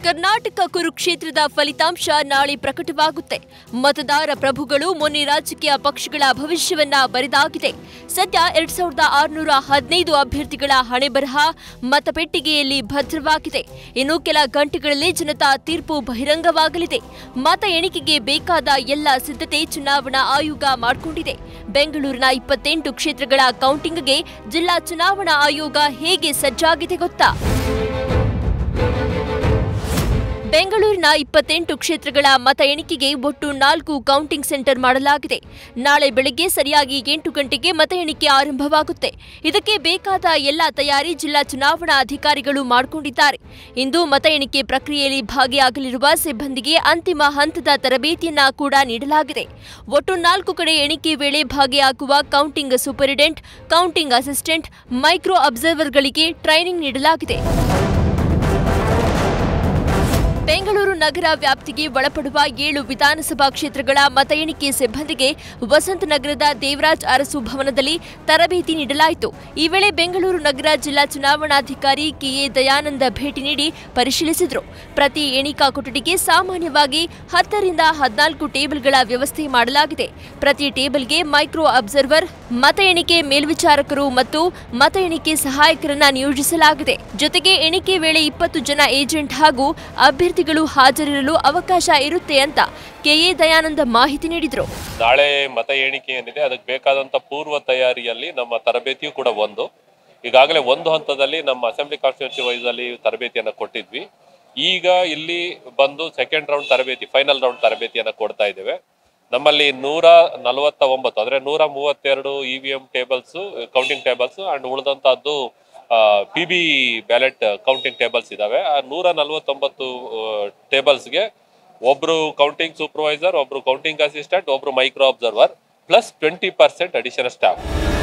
ಕರ್ನಾಟಕ ಕುರುಕ್ಷೇತ್ರದ ಫಲಿತಾಂಶ ನಾಳೆ ಪ್ರಕಟವಾಗುತ್ತೆ ಮತದಾರ ಪ್ರಭುಗಳು ಮೊನ್ನೆ ರಾಜಕೀಯ ಪಕ್ಷಗಳ ಭವಿಷ್ಯವನ್ನ ಬರೆದಾಗಿದೆ ಸದ್ಯ ಎರಡ್ ಸಾವಿರದ ಆರುನೂರ ಹದಿನೈದು ಅಭ್ಯರ್ಥಿಗಳ ಹಣೆಬರಹ ಮತಪೆಟ್ಟಿಗೆಯಲ್ಲಿ ಭದ್ರವಾಗಿದೆ ಇನ್ನು ಕೆಲ ಗಂಟೆಗಳಲ್ಲಿ ಜನತಾ ತೀರ್ಪು ಬಹಿರಂಗವಾಗಲಿದೆ ಮತ ಎಣಿಕೆಗೆ ಬೇಕಾದ ಎಲ್ಲ ಸಿದ್ಧತೆ ಚುನಾವಣಾ ಆಯೋಗ ಮಾಡಿಕೊಂಡಿದೆ ಬೆಂಗಳೂರಿನ ಇಪ್ಪತ್ತೆಂಟು ಕ್ಷೇತ್ರಗಳ ಕೌಂಟಿಂಗ್ಗೆ ಜಿಲ್ಲಾ ಚುನಾವಣಾ ಆಯೋಗ ಹೇಗೆ ಸಜ್ಜಾಗಿದೆ ಗೊತ್ತಾ ಬೆಂಗಳೂರಿನ ಇಪ್ಪತ್ತೆಂಟು ಕ್ಷೇತ್ರಗಳ ಮತ ಎಣಿಕೆಗೆ ಒಟ್ಟು ನಾಲ್ಕು ಕೌಂಟಿಂಗ್ ಸೆಂಟರ್ ಮಾಡಲಾಗಿದೆ ನಾಳೆ ಬೆಳಗ್ಗೆ ಸರಿಯಾಗಿ ಎಂಟು ಗಂಟೆಗೆ ಮತ ಎಣಿಕೆ ಆರಂಭವಾಗುತ್ತೆ ಇದಕ್ಕೆ ಬೇಕಾದ ಎಲ್ಲ ತಯಾರಿ ಜಿಲ್ಲಾ ಚುನಾವಣಾ ಅಧಿಕಾರಿಗಳು ಮಾಡಿಕೊಂಡಿದ್ದಾರೆ ಇಂದು ಮತ ಎಣಿಕೆ ಪ್ರಕ್ರಿಯೆಯಲ್ಲಿ ಭಾಗಿಯಾಗಲಿರುವ ಸಿಬ್ಬಂದಿಗೆ ಅಂತಿಮ ಹಂತದ ತರಬೇತಿಯನ್ನ ಕೂಡ ನೀಡಲಾಗಿದೆ ಒಟ್ಟು ನಾಲ್ಕು ಕಡೆ ಎಣಿಕೆ ವೇಳೆ ಭಾಗಿಯಾಗುವ counting superintendent counting assistant micro ಅಬ್ಸರ್ವರ್ಗಳಿಗೆ ಟ್ರೈನಿಂಗ್ ನೀಡಲಾಗಿದೆ ಬೆಂಗಳೂರು ನಗರ ವ್ಯಾಪ್ತಿಗೆ ಒಳಪಡುವ ಏಳು ವಿಧಾನಸಭಾ ಕ್ಷೇತ್ರಗಳ ಮತ ಎಣಿಕೆ ಸಿಬ್ಬಂದಿಗೆ ವಸಂತ ನಗರದ ದೇವರಾಜ್ ಅರಸು ಭವನದಲ್ಲಿ ತರಬೇತಿ ನೀಡಲಾಯಿತು ಈ ವೇಳೆ ಬೆಂಗಳೂರು ನಗರ ಜಿಲ್ಲಾ ಚುನಾವಣಾಧಿಕಾರಿ ಕೆಎ ದಯಾನಂದ ಭೇಟಿ ನೀಡಿ ಪರಿಶೀಲಿಸಿದರು ಪ್ರತಿ ಎಣಿಕಾ ಕೊಠಡಿಗೆ ಸಾಮಾನ್ಯವಾಗಿ ಹತ್ತರಿಂದ ಹದಿನಾಲ್ಕು ಟೇಬಲ್ಗಳ ವ್ಯವಸ್ಥೆ ಮಾಡಲಾಗಿದೆ ಪ್ರತಿ ಟೇಬಲ್ಗೆ ಮೈಕ್ರೋ ಅಬ್ಸರ್ವರ್ ಮತ ಎಣಿಕೆ ಮೇಲ್ವಿಚಾರಕರು ಮತ್ತು ಮತ ಎಣಿಕೆ ಸಹಾಯಕರನ್ನ ನಿಯೋಜಿಸಲಾಗಿದೆ ಜೊತೆಗೆ ಎಣಿಕೆ ವೇಳೆ ಇಪ್ಪತ್ತು ಜನ ಏಜೆಂಟ್ ಹಾಗೂ ಅಭ್ಯರ್ಥಿಗಳು ಹಾಜರಿರಲು ಅವಕಾಶ ಇರುತ್ತೆ ಅಂತ ಕೆಎ ದಯಾನಂದ ಮಾಹಿತಿ ನೀಡಿದರು ನಾಳೆ ಮತ ಎಣಿಕೆ ಏನಿದೆ ಅದಕ್ಕೆ ಬೇಕಾದಂತ ಪೂರ್ವ ತಯಾರಿಯಲ್ಲಿ ನಮ್ಮ ತರಬೇತಿಯು ಕೂಡ ಒಂದು ಈಗಾಗಲೇ ಒಂದು ಹಂತದಲ್ಲಿ ನಮ್ಮ ಅಸೆಂಬ್ಲಿ ಕಾನ್ಸ್ಟಿಟ್ಯೂನ್ಸಿ ವೈಸ್ ಅಲ್ಲಿ ತರಬೇತಿಯನ್ನ ಕೊಟ್ಟಿದ್ವಿ ಈಗ ಇಲ್ಲಿ ಬಂದು ಸೆಕೆಂಡ್ ರೌಂಡ್ ತರಬೇತಿ ಫೈನಲ್ ರೌಂಡ್ ತರಬೇತಿಯನ್ನ ಕೊಡ್ತಾ ಇದ್ದೇವೆ ನಮ್ಮಲ್ಲಿ ನೂರ ನಲವತ್ತ ಒಂಬತ್ತು ಅಂದ್ರೆ ನೂರ ಮೂವತ್ತೆರಡು E V M tables counting tables and ಉಳಿದಂತಹದ್ದು P B ballot counting tables ಇದಾವೆ ಆ ನೂರ ನಲವತ್ತೊಂಬತ್ತು ಟೇಬಲ್ಸ್ಗೆ ಒಬ್ರು ಕೌಂಟಿಂಗ್ ಸೂಪರ್ವೈಸರ್ ಒಬ್ರು ಕೌಂಟಿಂಗ್ ಅಸಿಸ್ಟೆಂಟ್ ಒಬ್ರು micro observer plus twenty percent additional staff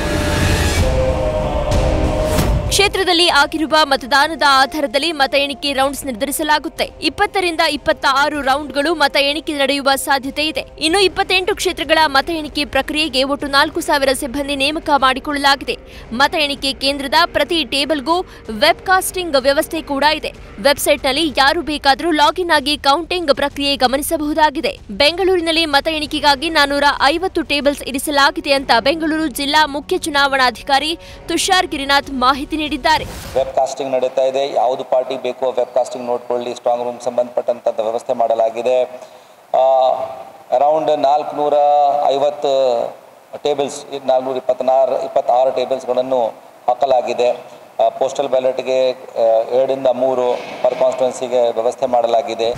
ಕ್ಷೇತ್ರದಲ್ಲಿ ಆಗಿರುವ ಮತದಾನದ ಆಧಾರದಲ್ಲಿ ಮತ ಎಣಿಕೆ ರೌಂಡ್ಸ್ ನಿರ್ಧರಿಸಲಾಗುತ್ತೆ ಇಪ್ಪತ್ತರಿಂದ ಇಪ್ಪತ್ತ ಆರು ರೌಂಡ್ಗಳು ಮತ ಎಣಿಕೆ ನಡೆಯುವ ಸಾಧ್ಯತೆ ಇದೆ ಇನ್ನು ಇಪ್ಪತ್ತೆಂಟು ಕ್ಷೇತ್ರಗಳ ಮತ ಎಣಿಕೆ ಪ್ರಕ್ರಿಯೆಗೆ ಒಟ್ಟು ನಾಲ್ಕು ಸಾವಿರ ಸಿಬ್ಬಂದಿ ನೇಮಕ ಮಾಡಿಕೊಳ್ಳಲಾಗಿದೆ ಮತ ಎಣಿಕೆ ಕೇಂದ್ರದ ಪ್ರತಿ ಟೇಬಲ್ಗೂ ವೆಬ್ ಕಾಸ್ಟಿಂಗ್ ವ್ಯವಸ್ಥೆ ಕೂಡ ಇದೆ ವೆಬ್ಸೈಟ್ನಲ್ಲಿ ಯಾರು ಬೇಕಾದರೂ ಲಾಗಿನ್ ಆಗಿ ಕೌಂಟಿಂಗ್ ಪ್ರಕ್ರಿಯೆ ಗಮನಿಸಬಹುದಾಗಿದೆ ಬೆಂಗಳೂರಿನಲ್ಲಿ ಮತ ಎಣಿಕೆಗಾಗಿ ನಾನೂರ ಐವತ್ತು ಟೇಬಲ್ಸ್ ಇರಿಸಲಾಗಿದೆ ಅಂತ ಬೆಂಗಳೂರು ಜಿಲ್ಲಾ ಮುಖ್ಯ ಚುನಾವಣಾಧಿಕಾರಿ ತುಷಾರ್ ಗಿರಿನಾಥ್ ಮಾಹಿತಿ ನೀಡಿದ್ದಾರೆ ವೆಬ್ ಕಾಸ್ಟಿಂಗ್ ನಡೀತಾ ಇದೆ ಯಾವುದು ಪಾರ್ಟಿ ಬೇಕು ವೆಬ್ ಕಾಸ್ಟಿಂಗ್ ನೋಡ್ಕೊಳ್ಳಿ ಸ್ಟ್ರಾಂಗ್ ರೂಮ್ ಸಂಬಂಧಪಟ್ಟಂಥ ವ್ಯವಸ್ಥೆ ಮಾಡಲಾಗಿದೆ ಅರೌಂಡ್ ನಾಲ್ಕುನೂರ ಐವತ್ತು ಟೇಬಲ್ಸ್ ನಾಲ್ಕುನೂರ ಇಪ್ಪತ್ನಾರು ಇಪ್ಪತ್ತಾರು ಟೇಬಲ್ಸ್ಗಳನ್ನು ಹಾಕಲಾಗಿದೆ ಪೋಸ್ಟಲ್ ಬ್ಯಾಲೆಟ್ಗೆ ಎರಡರಿಂದ ಮೂರು ಪರ್ ಕಾನ್ಸ್ಟಿಟ್ಯುನ್ಸಿಗೆ ವ್ಯವಸ್ಥೆ ಮಾಡಲಾಗಿದೆ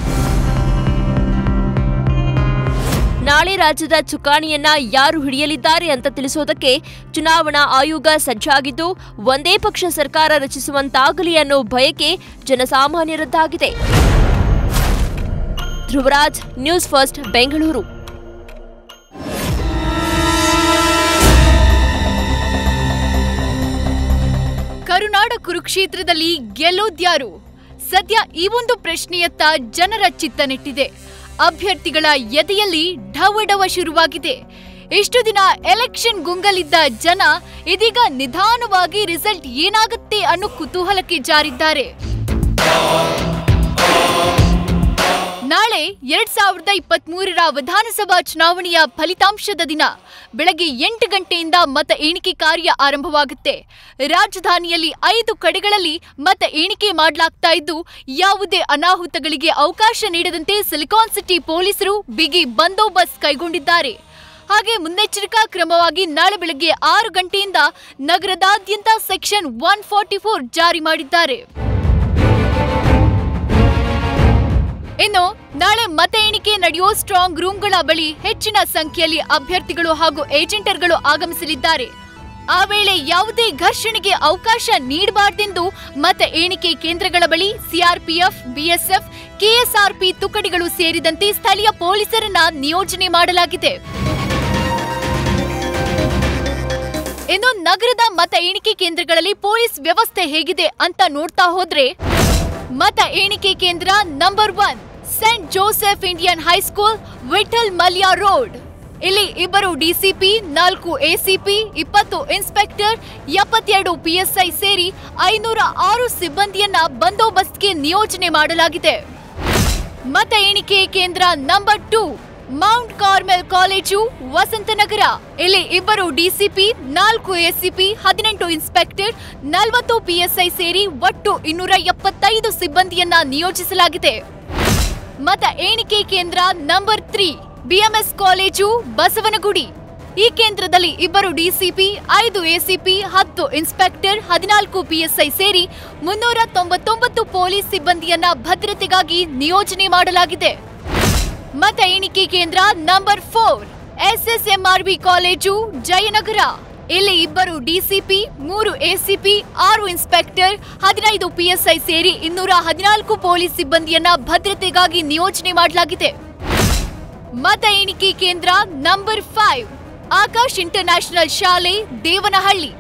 ನಾಳೆ ರಾಜ್ಯದ ಚುಕ್ಕಾಣಿಯನ್ನ ಯಾರು ಹಿಡಿಯಲಿದ್ದಾರೆ ಅಂತ ತಿಳಿಸೋದಕ್ಕೆ ಚುನಾವಣಾ ಆಯೋಗ ಸಜ್ಜಾಗಿದ್ದು ಒಂದೇ ಪಕ್ಷ ಸರ್ಕಾರ ರಚಿಸುವಂತಾಗಲಿ ಅನ್ನೋ ಬಯಕೆ ಜನಸಾಮಾನ್ಯರದ್ದಾಗಿದೆ ಧ್ರುವರಾಜ್ ನ್ಯೂಸ್ ಫಸ್ಟ್ ಬೆಂಗಳೂರು ಕರುನಾಡ ಕುರುಕ್ಷೇತ್ರದಲ್ಲಿ ಗೆಲ್ಲೋದ್ಯಾರು ಸದ್ಯ ಈ ಒಂದು ಪ್ರಶ್ನೆಯತ್ತ ಜನರ ಚಿತ್ತ ನೆಟ್ಟಿದೆ ಅಭ್ಯರ್ಥಿಗಳ ಎದೆಯಲ್ಲಿ ಢವಢವ ಶುರುವಾಗಿದೆ ಇಷ್ಟು ದಿನ ಎಲೆಕ್ಷನ್ ಗುಂಗಲಿದ್ದ ಜನ ಇದೀಗ ನಿಧಾನವಾಗಿ ರಿಸಲ್ಟ್ ಏನಾಗುತ್ತೆ ಅನ್ನೋ ಕುತೂಹಲಕ್ಕೆ ಜಾರಿದ್ದಾರೆ ನಾಳೆ ಎರಡ್ ಸಾವಿರದ ಇಪ್ಪತ್ತ್ ಮೂರರ ವಿಧಾನಸಭಾ ಚುನಾವಣೆಯ ಫಲಿತಾಂಶದ ದಿನ ಬೆಳಗ್ಗೆ ಎಂಟು ಗಂಟೆಯಿಂದ ಮತ ಎಣಿಕೆ ಕಾರ್ಯ ಆರಂಭವಾಗುತ್ತೆ ರಾಜಧಾನಿಯಲ್ಲಿ ಐದು ಕಡೆಗಳಲ್ಲಿ ಮತ ಎಣಿಕೆ ಮಾಡಲಾಗ್ತಾ ಇದ್ದು ಯಾವುದೇ ಅನಾಹುತಗಳಿಗೆ ಅವಕಾಶ ನೀಡದಂತೆ ಸಿಲಿಕಾನ್ ಸಿಟಿ ಪೊಲೀಸರು ಬಿಗಿ ಬಂದೋಬಸ್ತ್ ಕೈಗೊಂಡಿದ್ದಾರೆ ಹಾಗೆ ಮುನ್ನೆಚ್ಚರಿಕಾ ಕ್ರಮವಾಗಿ ನಾಳೆ ಬೆಳಗ್ಗೆ ಆರು ಗಂಟೆಯಿಂದ ನಗರದಾದ್ಯಂತ ಸೆಕ್ಷನ್ ಒನ್ ಫಾರ್ಟಿ ಫೋರ್ ಜಾರಿ ಮಾಡಿದ್ದಾರೆ ಇನ್ನು ನಾಳೆ ಮತ ಎಣಿಕೆ ನಡೆಯೋ ಸ್ಟ್ರಾಂಗ್ ರೂಮ್ಗಳ ಬಳಿ ಹೆಚ್ಚಿನ ಸಂಖ್ಯೆಯಲ್ಲಿ ಅಭ್ಯರ್ಥಿಗಳು ಹಾಗೂ ಏಜೆಂಟರ್ಗಳು ಆಗಮಿಸಲಿದ್ದಾರೆ ಆ ವೇಳೆ ಯಾವುದೇ ಘರ್ಷಣೆಗೆ ಅವಕಾಶ ನೀಡಬಾರದೆಂದು ಮತ ಎಣಿಕೆ ಕೇಂದ್ರಗಳ ಬಳಿ ಸಿಆರ್ಪಿಎಫ್ ಬಿಎಸ್ಎಫ್ ಕೆಎಸ್ಆರ್ಪಿ ತುಕಡಿಗಳು ಸೇರಿದಂತೆ ಸ್ಥಳೀಯ ಪೊಲೀಸರನ್ನ ನಿಯೋಜನೆ ಮಾಡಲಾಗಿದೆ ಇನ್ನು ನಗರದ ಮತ ಎಣಿಕೆ ಕೇಂದ್ರಗಳಲ್ಲಿ ಪೊಲೀಸ್ ವ್ಯವಸ್ಥೆ ಹೇಗಿದೆ ಅಂತ ನೋಡ್ತಾ ಹೋದ್ರೆ ಮತ ಎಣಿಕೆ ಕೇಂದ್ರ number one Saint Joseph Indian high school Vittal Mallya road ಇಲ್ಲಿ ಇಬ್ಬರು ಡಿಸಿಪಿ ನಾಲ್ಕು ಎಸಿಪಿ ಇಪ್ಪತ್ತು ಇನ್ಸ್ಪೆಕ್ಟರ್ ಎಪ್ಪತ್ತೆರಡು ಪಿಎಸ್ಐ ಸೇರಿ ಐನೂರ ಆರು ಸಿಬ್ಬಂದಿಯನ್ನ ಬಂದೋಬಸ್ತ್ಗೆ ನಿಯೋಜನೆ ಮಾಡಲಾಗಿದೆ ಮತ ಎಣಿಕೆ ಕೇಂದ್ರ number two Mount Carmel college Vasanthanagar ಇಲ್ಲಿ ಇಬ್ಬರು ಡಿಸಿಪಿ ನಾಲ್ಕು ಎಸ್ಸಿಪಿ ಹದಿನೆಂಟು ಇನ್ಸ್ಪೆಕ್ಟರ್ ನಲವತ್ತು ಪಿಎಸ್ಐ ಸೇರಿ ಒಟ್ಟು ಇನ್ನೂರ ಎಪ್ಪತ್ತೈದು ಸಿಬ್ಬಂದಿಯನ್ನ ನಿಯೋಜಿಸಲಾಗಿದೆ ಮತ ಎಣಿಕೆ ಕೇಂದ್ರ number three BMS college Basavanagudi ಈ ಕೇಂದ್ರದಲ್ಲಿ ಇಬ್ಬರು ಡಿಸಿಪಿ ಐದು ಎಸಿಪಿ ಹತ್ತು ಇನ್ಸ್ಪೆಕ್ಟರ್ ಹದಿನಾಲ್ಕು ಪಿಎಸ್ಐ ಸೇರಿ ಮುನ್ನೂರ ತೊಂಬತ್ತೊಂಬತ್ತು ಪೊಲೀಸ್ ಸಿಬ್ಬಂದಿಯನ್ನ ಭದ್ರತೆಗಾಗಿ ನಿಯೋಜನೆ ಮಾಡಲಾಗಿದೆ ಮತ ಎಣಿಕೆ ಕೇಂದ್ರ number four SSMRB college Jayanagar ಇಲ್ಲಿ ಇಬ್ಬರು ಡಿಸಿಪಿ ಮೂರು ಎಸಿಪಿ ಆರು ಇನ್ಸ್ಪೆಕ್ಟರ್ ಹದಿನೈದು ಪಿಎಸ್ಐ ಸೇರಿ ಇನ್ನೂರ ಹದಿನಾಲ್ಕು ಪೊಲೀಸ್ ಸಿಬ್ಬಂದಿಯನ್ನ ಭದ್ರತೆಗಾಗಿ ನಿಯೋಜನೆ ಮಾಡಲಾಗಿದೆ ಮತ ಎಣಿಕೆ ಕೇಂದ್ರ ನಂಬರ್ ಫೈವ್ ಆಕಾಶ್ ಇಂಟರ್ನ್ಯಾಷನಲ್ ಶಾಲೆ ದೇವನಹಳ್ಳಿ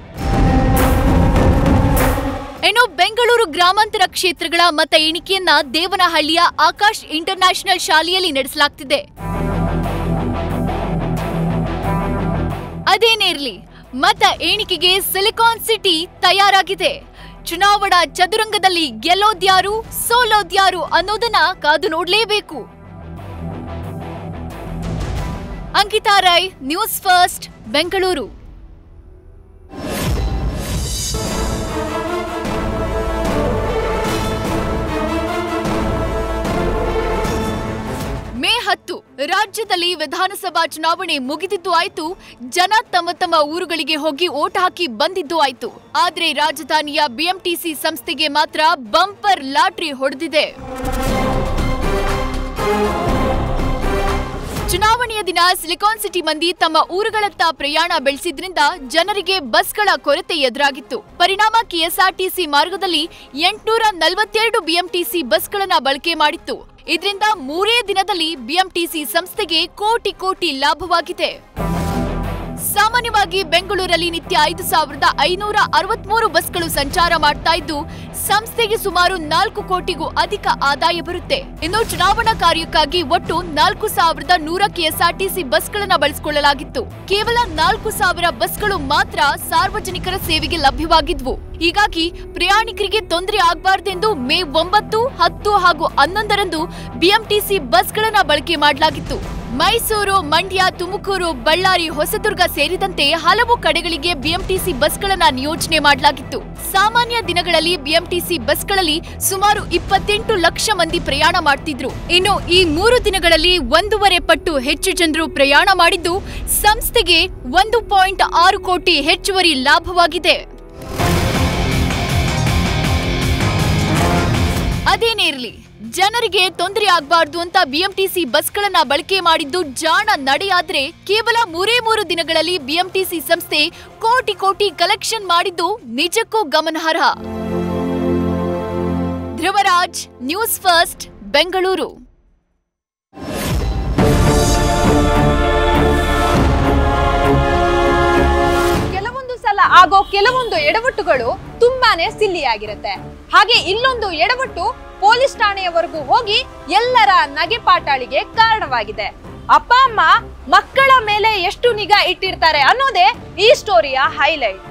ಇನ್ನು ಬೆಂಗಳೂರು ಗ್ರಾಮಾಂತರ ಕ್ಷೇತ್ರಗಳ ಮತ ಎಣಿಕೆಯನ್ನ ದೇವನಹಳ್ಳಿಯ ಆಕಾಶ್ ಇಂಟರ್ನ್ಯಾಷನಲ್ ಶಾಲೆಯಲ್ಲಿ ನಡೆಸಲಾಗ್ತಿದೆ ಅದೇನೇರ್ಲಿ ಮತ ಎಣಿಕೆಗೆ ಸಿಲಿಕಾನ್ ಸಿಟಿ ತಯಾರಾಗಿದೆ ಚುನಾವಣಾ ಚದುರಂಗದಲ್ಲಿ ಗೆಲ್ಲೋದ್ಯಾರು ಸೋಲೋದ್ಯಾರು ಅನ್ನೋದನ್ನ ಕಾದು ನೋಡ್ಲೇಬೇಕು Ankita Rai news first Bengaluru May ಹತ್ತು ರಾಜ್ಯದಲ್ಲಿ ವಿಧಾನಸಭಾ ಚುನಾವಣೆ ಮುಗಿದಿದ್ದು ಆಯ್ತು ಜನ ತಮ್ಮ ತಮ್ಮ ಊರುಗಳಿಗೆ ಹೋಗಿ ಓಟ್ ಹಾಕಿ ಬಂದಿದ್ದು ಆಯ್ತು ಆದ್ರೆ ರಾಜಧಾನಿಯ ಬಿಎಂಟಿಸಿ ಸಂಸ್ಥೆಗೆ ಮಾತ್ರ ಬಂಪರ್ ಲಾಟ್ರಿ ಹೊಡೆದಿದೆ ಚುನಾವಣೆಯ ದಿನ ಸಿಲಿಕಾನ್ ಸಿಟಿ ಮಂದಿ ತಮ್ಮ ಊರುಗಳತ್ತ ಪ್ರಯಾಣ ಬೆಳೆಸಿದ್ರಿಂದ ಜನರಿಗೆ ಬಸ್ಗಳ ಕೊರತೆ ಎದುರಾಗಿತ್ತು ಪರಿಣಾಮ ಕೆಎಸ್ಆರ್ಟಿಸಿ ಮಾರ್ಗದಲ್ಲಿ ಎಂಟುನೂರ ನಲವತ್ತೆರಡು ಬಿಎಂಟಿಸಿ ಬಸ್ಗಳನ್ನ ಬಳಕೆ ಮಾಡಿತ್ತು ಇದರಿಂದ ಮೂರೇ ದಿನದಲ್ಲಿ ಬಿಎಂಟಿಸಿ ಸಂಸ್ಥೆಗೆ ಕೋಟಿ ಕೋಟಿ ಲಾಭವಾಗಿದೆ ಸಾಮಾನ್ಯವಾಗಿ ಬೆಂಗಳೂರಲ್ಲಿ ನಿತ್ಯ ಐದು ಸಾವಿರದ ಐನೂರ ಅರವತ್ಮೂರು ಬಸ್ಗಳು ಸಂಚಾರ ಮಾಡ್ತಾ ಇದ್ದು ಸಂಸ್ಥೆಗೆ ಸುಮಾರು ನಾಲ್ಕು ಕೋಟಿಗೂ ಅಧಿಕ ಆದಾಯ ಬರುತ್ತೆ ಇನ್ನು ಚುನಾವಣಾ ಕಾರ್ಯಕ್ಕಾಗಿ ಒಟ್ಟು ನಾಲ್ಕು ಸಾವಿರದ ನೂರ ಕೆಎಸ್ಆರ್ಟಿಸಿ ಬಸ್ಗಳನ್ನ ಬಳಸಿಕೊಳ್ಳಲಾಗಿತ್ತು ಕೇವಲ ನಾಲ್ಕು ಸಾವಿರ ಬಸ್ಗಳು ಮಾತ್ರ ಸಾರ್ವಜನಿಕರ ಸೇವೆಗೆ ಲಭ್ಯವಾಗಿದ್ವು ಹೀಗಾಗಿ ಪ್ರಯಾಣಿಕರಿಗೆ ತೊಂದರೆ ಆಗಬಾರದೆಂದು ಮೇ ಒಂಬತ್ತು ಹತ್ತು ಹಾಗೂ ಹನ್ನೊಂದರಂದು ಬಿಎಂಟಿಸಿ ಬಸ್ಗಳನ್ನ ಬಳಕೆ ಮಾಡಲಾಗಿತ್ತು ಮೈಸೂರು ಮಂಡ್ಯ ತುಮಕೂರು ಬಳ್ಳಾರಿ ಹೊಸದುರ್ಗ ಸೇರಿದಂತೆ ಹಲವು ಕಡೆಗಳಿಗೆ ಬಿಎಂಟಿಸಿ ಬಸ್ಗಳನ್ನ ನಿಯೋಜನೆ ಮಾಡಲಾಗಿತ್ತು ಸಾಮಾನ್ಯ ದಿನಗಳಲ್ಲಿ ಬಿಎಂಟಿಸಿ ಬಸ್ಗಳಲ್ಲಿ ಸುಮಾರು ಇಪ್ಪತ್ತೆಂಟು ಲಕ್ಷ ಮಂದಿ ಪ್ರಯಾಣ ಮಾಡ್ತಿದ್ರು ಇನ್ನು ಈ ಮೂರು ದಿನಗಳಲ್ಲಿ ಒಂದೂವರೆ ಪಟ್ಟು ಹೆಚ್ಚು ಜನರು ಪ್ರಯಾಣ ಮಾಡಿದ್ದು ಸಂಸ್ಥೆಗೆ ಒಂದು ಪಾಯಿಂಟ್ ಆರು ಕೋಟಿ ಹೆಚ್ಚುವರಿ ಲಾಭವಾಗಿದೆ ಅದೇನೇ ಇರಲಿ ಜನರಿಗೆ ತೊಂದರೆ ಆಗಬಾರ್ದು ಅಂತ ಬಿಎಂಟಿಸಿ ಬಸ್ಗಳನ್ನ ಬಳಕೆ ಮಾಡಿದ್ದು ಜಾಣ ನಡೆಯಾದ್ರೆ ಕೇವಲ ಮೂರೇ ಮೂರು ದಿನಗಳಲ್ಲಿ ಬಿಎಂಟಿಸಿ ಸಂಸ್ಥೆ ಕೋಟಿ ಕೋಟಿ ಕಲೆಕ್ಷನ್ ಮಾಡಿದ್ದು ನಿಜಕ್ಕೂ ಗಮನಾರ್ಹ ಧ್ರುವರಾಜ್ ನ್ಯೂಸ್ ಫಸ್ಟ್ ಬೆಂಗಳೂರು ಕೆಲವೊಂದು ಸಲ ಆಗೋ ಕೆಲವೊಂದು ಎಡವಟ್ಟುಗಳು ತುಂಬಾನೇ ಸಿಲ್ಲಿಯಾಗಿರುತ್ತೆ ಹಾಗೆ ಇಲ್ಲೊಂದು ಎಡವಟ್ಟು ಪೊಲೀಸ್ ಠಾಣೆಯವರೆಗೂ ಹೋಗಿ ಎಲ್ಲರ ನಗೆಪಾಟಾಳಿಗೆ ಕಾರಣವಾಗಿದೆ ಅಪ್ಪ ಅಮ್ಮ ಮಕ್ಕಳ ಮೇಲೆ ಎಷ್ಟು ನಿಗಾ ಇಟ್ಟಿರ್ತಾರೆ ಅನ್ನೋದೇ ಈ ಸ್ಟೋರಿಯ ಹೈಲೈಟ್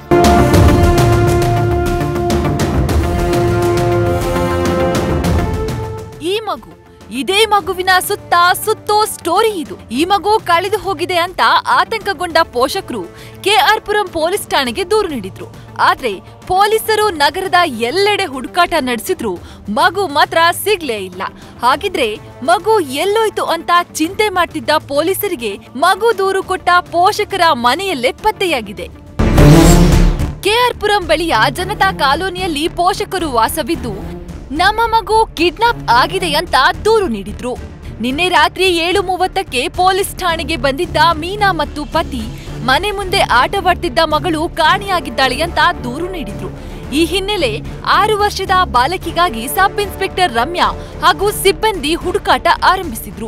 ಈ ಮಗು ಇದೇ ಮಗುವಿನ ಸುತ್ತ ಸುತ್ತೋ ಸ್ಟೋರಿ ಇದು ಈ ಮಗು ಕಳೆದು ಹೋಗಿದೆ ಅಂತ ಆತಂಕಗೊಂಡ ಪೋಷಕರು ಕೆಆರ್ ಪುರಂ ಪೊಲೀಸ್ ಠಾಣೆಗೆ ದೂರು ನೀಡಿದ್ರು ಆದ್ರೆ ಪೊಲೀಸರು ನಗರದ ಎಲ್ಲೆಡೆ ಹುಡುಕಾಟ ನಡೆಸಿದ್ರು ಮಗು ಮಾತ್ರ ಸಿಗ್ಲೇ ಇಲ್ಲ ಹಾಗಿದ್ರೆ ಮಗು ಎಲ್ಲೋಯ್ತು ಅಂತ ಚಿಂತೆ ಮಾಡ್ತಿದ್ದ ಪೊಲೀಸರಿಗೆ ಮಗು ದೂರು ಕೊಟ್ಟ ಪೋಷಕರ ಮನೆಯಲ್ಲೇ ಪತ್ತೆಯಾಗಿದೆ ಕೆಆರ್ ಪುರಂ ಬಳಿಯ ಜನತಾ ಕಾಲೋನಿಯಲ್ಲಿ ಪೋಷಕರು ವಾಸವಿದ್ದು ನಮ್ಮ ಮಗು ಕಿಡ್ನಾಪ್ ಆಗಿದೆ ಅಂತ ದೂರು ನೀಡಿದ್ರು ನಿನ್ನೆ ರಾತ್ರಿ ಏಳು ಮೂವತ್ತಕ್ಕೆ ಪೊಲೀಸ್ ಠಾಣೆಗೆ ಬಂದಿದ್ದ ಮೀನಾ ಮತ್ತು ಪತಿ ಮನೆ ಮುಂದೆ ಆಟವಾಡ್ತಿದ್ದ ಮಗಳು ಕಾಣೆಯಾಗಿದ್ದಾಳೆ ಅಂತ ದೂರು ನೀಡಿದ್ರು ಈ ಹಿನ್ನೆಲೆ ಆರು ವರ್ಷದ ಬಾಲಕಿಗಾಗಿ ಸಬ್ ಇನ್ಸ್ಪೆಕ್ಟರ್ ರಮ್ಯಾ ಹಾಗೂ ಸಿಬ್ಬಂದಿ ಹುಡುಕಾಟ ಆರಂಭಿಸಿದ್ರು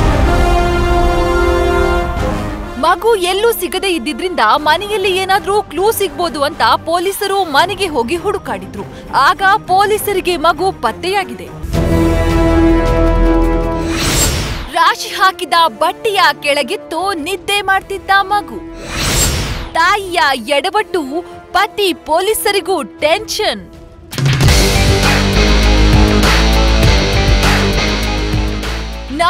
ಮಗು ಎಲ್ಲೂ ಸಿಗದೇ ಇದ್ದಿದ್ರಿಂದ ಮನೆಯಲ್ಲಿ ಏನಾದ್ರೂ ಕ್ಲೂ ಸಿಗ್ಬೋದು ಅಂತ ಪೊಲೀಸರು ಮನೆಗೆ ಹೋಗಿ ಹುಡುಕಾಡಿದ್ರು ಆಗ ಪೊಲೀಸರಿಗೆ ಮಗು ಪತ್ತೆಯಾಗಿದೆ ರಾಶಿ ಹಾಕಿದ ಬಟ್ಟೆಯ ಕೆಳಗಿತ್ತು ನಿದ್ದೆ ಮಾಡ್ತಿದ್ದ ಮಗು ತಾಯಿಯ ಎಡವಟ್ಟು ಪತಿ ಪೊಲೀಸರಿಗೂ ಟೆನ್ಷನ್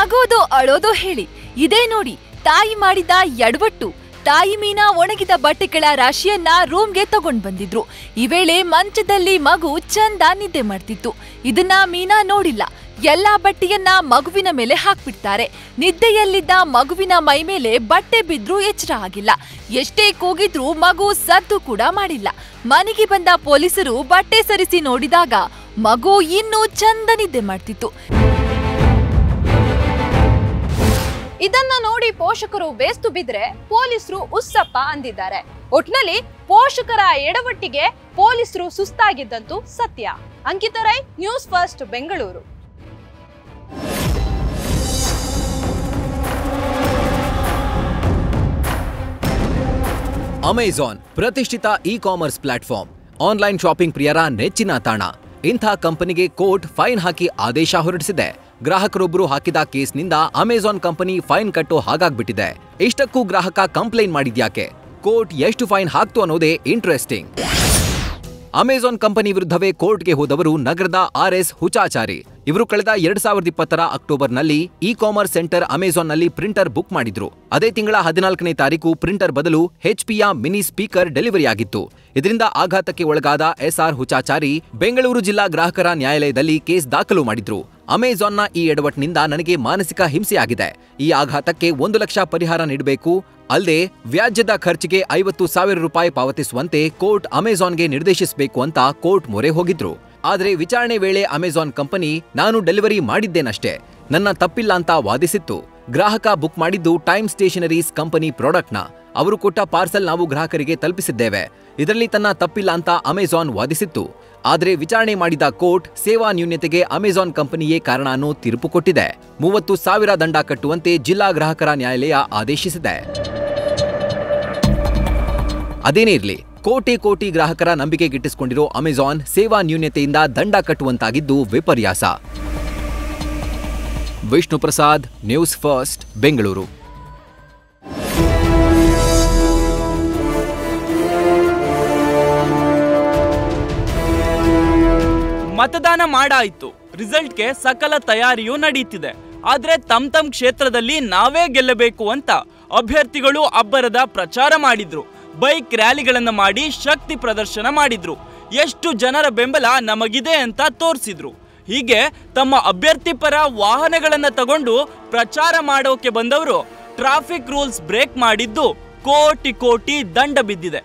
ನಗೋದು ಅಳೋದೋ ಹೇಳಿ ಇದೇ ನೋಡಿ ತಾಯಿ ಮಾಡಿದ ಎಡವಟ್ಟು ತಾಯಿ ಮೀನಾ ಒಣಗಿದ ಬಟ್ಟೆಗಳ ರಾಶಿಯನ್ನ ರೂಮ್ಗೆ ತಗೊಂಡ್ ಬಂದಿದ್ರು ಈ ವೇಳೆ ಮಂಚದಲ್ಲಿ ಮಗು ಚಂದ ನಿದ್ದೆ ಮಾಡ್ತಿತ್ತು ಇದನ್ನ ಮೀನಾ ನೋಡಿಲ್ಲ ಎಲ್ಲಾ ಬಟ್ಟೆಯನ್ನ ಮಗುವಿನ ಮೇಲೆ ಹಾಕ್ಬಿಡ್ತಾರೆ ನಿದ್ದೆಯಲ್ಲಿದ್ದ ಮಗುವಿನ ಮೈ ಮೇಲೆ ಬಟ್ಟೆ ಬಿದ್ರೂ ಎಚ್ಚರ ಆಗಿಲ್ಲ ಎಷ್ಟೇ ಕೂಗಿದ್ರೂ ಮಗು ಸದ್ದು ಕೂಡ ಮಾಡಿಲ್ಲ ಮನೆಗೆ ಬಂದ ಪೊಲೀಸರು ಬಟ್ಟೆ ಸರಿಸಿ ನೋಡಿದಾಗ ಮಗು ಇನ್ನೂ ಚಂದ ನಿದ್ದೆ ಮಾಡ್ತಿತ್ತು ಇದನ್ನ ನೋಡಿ ಪೋಷಕರು ಬೇಸ್ತು ಬಿದ್ರೆ ಪೊಲೀಸರು ಉಸ್ಸಪ್ಪ ಅಂದಿದ್ದಾರೆ ಒಟ್ನಲ್ಲಿ ಪೋಷಕರ ಎಡವಟ್ಟಿಗೆ ಪೊಲೀಸರು ಸುಸ್ತಾಗಿದ್ದಂತೂ ಸತ್ಯ Ankita Rai news first Bengaluru Amazon ಪ್ರತಿಷ್ಠಿತ e commerce platform online shopping ಪ್ರಿಯರ ನೆಚ್ಚಿನ ತಾಣ ಇಂಥ ಕಂಪನಿಗೆ ಕೋರ್ಟ್ ಫೈನ್ ಹಾಕಿ ಆದೇಶ ಹೊರಡಿಸಿದೆ ಗ್ರಾಹಕರೊಬ್ಬರು ಹಾಕಿದ ಕೇಸ್ನಿಂದ ಅಮೆಜಾನ್ ಕಂಪನಿ ಫೈನ್ ಕಟ್ಟೋ ಹಾಗಾಗ್ಬಿಟ್ಟಿದೆ ಇಷ್ಟಕ್ಕೂ ಗ್ರಾಹಕ ಕಂಪ್ಲೇಂಟ್ ಮಾಡಿದ್ಯಾಕೆ ಕೋರ್ಟ್ ಎಷ್ಟು ಫೈನ್ ಹಾಕ್ತು ಅನ್ನೋದೇ ಇಂಟ್ರೆಸ್ಟಿಂಗ್ ಅಮೆಜಾನ್ ಕಂಪನಿ ವಿರುದ್ಧವೇ ಕೋರ್ಟ್ಗೆ ಹೋದವರು ನಗರದ ಆರ್ ಎಸ್ ಹುಚಾಚಾರಿ ಇವರು ಕಳೆದ ಎರಡ್ ಸಾವಿರದ ಇಪ್ಪತ್ತರ ಅಕ್ಟೋಬರ್ನಲ್ಲಿ ಇ ಕಾಮರ್ಸ್ ಸೆಂಟರ್ ಅಮೆಜಾನ್ನಲ್ಲಿ ಪ್ರಿಂಟರ್ ಬುಕ್ ಮಾಡಿದ್ರು ಅದೇ ತಿಂಗಳ ಹದಿನಾಲ್ಕನೇ ತಾರೀಕು ಪ್ರಿಂಟರ್ ಬದಲು ಹೆಚ್ಪಿಯ ಮಿನಿ ಸ್ಪೀಕರ್ ಡೆಲಿವರಿ ಆಗಿತ್ತು ಇದರಿಂದ ಆಘಾತಕ್ಕೆ ಒಳಗಾದ ಎಸ್ಆರ್ ಹುಚಾಚಾರಿ ಬೆಂಗಳೂರು ಜಿಲ್ಲಾ ಗ್ರಾಹಕರ ನ್ಯಾಯಾಲಯದಲ್ಲಿ ಕೇಸ್ ದಾಖಲು ಮಾಡಿದ್ರು ಅಮೆಜಾನ್ನ ಈ ಎಡವಟ್ಟಿನಿಂದ ನನಗೆ ಮಾನಸಿಕ ಹಿಂಸೆಯಾಗಿದೆ ಈ ಆಘಾತಕ್ಕೆ ಒಂದು ಲಕ್ಷ ಪರಿಹಾರ ನೀಡಬೇಕು ಅಲ್ಲದೆ ವ್ಯಾಜ್ಯದ ಖರ್ಚಿಗೆ ಐವತ್ತು ಸಾವಿರ ರೂಪಾಯಿ ಪಾವತಿಸುವಂತೆ ಕೋರ್ಟ್ ಅಮೆಜಾನ್ಗೆ ನಿರ್ದೇಶಿಸಬೇಕು ಅಂತ ಕೋರ್ಟ್ ಮೊರೆ ಹೋಗಿದ್ರು ಆದರೆ ವಿಚಾರಣೆ ವೇಳೆ ಅಮೆಜಾನ್ ಕಂಪನಿ ನಾನು ಡೆಲಿವರಿ ಮಾಡಿದ್ದೇನಷ್ಟೇ ನನ್ನ ತಪ್ಪಿಲ್ಲ ಅಂತ ವಾದಿಸಿತ್ತು ಗ್ರಾಹಕ ಬುಕ್ ಮಾಡಿದ್ದು ಟೈಮ್ ಸ್ಟೇಷನರೀಸ್ ಕಂಪನಿ ಪ್ರಾಡಕ್ಟ್ನ ಅವರು ಕೊಟ್ಟ ಪಾರ್ಸಲ್ ನಾವು ಗ್ರಾಹಕರಿಗೆ ತಲುಪಿಸಿದ್ದೇವೆ ಇದರಲ್ಲಿ ತನ್ನ ತಪ್ಪಿಲ್ಲ ಅಂತ ಅಮೆಜಾನ್ ವಾದಿಸಿತ್ತು ಆದರೆ ವಿಚಾರಣೆ ಮಾಡಿದ ಕೋರ್ಟ್ ಸೇವಾ ನ್ಯೂನ್ಯತೆಗೆ ಅಮೆಜಾನ್ ಕಂಪನಿಯೇ ಕಾರಣ ಅನ್ನೋ ತೀರ್ಪು ಕೊಟ್ಟಿದೆ ಮೂವತ್ತು ಸಾವಿರ ದಂಡ ಕಟ್ಟುವಂತೆ ಜಿಲ್ಲಾ ಗ್ರಾಹಕರ ನ್ಯಾಯಾಲಯ ಆದೇಶಿಸಿದೆ ಅದೇನೇ ಇರಲಿ ಕೋಟಿ ಕೋಟಿ ಗ್ರಾಹಕರ ನಂಬಿಕೆ ಗಿಟ್ಟಿಸಿಕೊಂಡಿರೋ ಅಮೆಜಾನ್ ಸೇವಾ ನ್ಯೂನ್ಯತೆಯಿಂದ ದಂಡ ಕಟ್ಟುವಂತಾಗಿದ್ದು ವಿಪರ್ಯಾಸ ವಿಷ್ಣು ಪ್ರಸಾದ್ ನ್ಯೂಸ್ ಫಸ್ಟ್ ಬೆಂಗಳೂರು ಮತದಾನ ಮಾಡಾಯ್ತು ರಿಸಲ್ಟ್ಗೆ ಸಕಲ ತಯಾರಿಯೂ ನಡೀತಿದೆ ಆದ್ರೆ ತಮ್ ತಮ್ ಕ್ಷೇತ್ರದಲ್ಲಿ ನಾವೇ ಗೆಲ್ಲಬೇಕು ಅಂತ ಅಭ್ಯರ್ಥಿಗಳು ಅಬ್ಬರದ ಪ್ರಚಾರ ಮಾಡಿದ್ರು ಬೈಕ್ ರ್ಯಾಲಿಗಳನ್ನ ಮಾಡಿ ಶಕ್ತಿ ಪ್ರದರ್ಶನ ಮಾಡಿದ್ರು ಎಷ್ಟು ಜನರ ಬೆಂಬಲ ನಮಗಿದೆ ಅಂತ ತೋರಿಸಿದ್ರು ಹೀಗೆ ತಮ್ಮ ಅಭ್ಯರ್ಥಿ ಪರ ವಾಹನಗಳನ್ನ ತಗೊಂಡು ಪ್ರಚಾರ ಮಾಡೋಕೆ ಬಂದವರು ಟ್ರಾಫಿಕ್ ರೂಲ್ಸ್ ಬ್ರೇಕ್ ಮಾಡಿದ್ದು ಕೋಟಿ ಕೋಟಿ ದಂಡ ಬಿದ್ದಿದೆ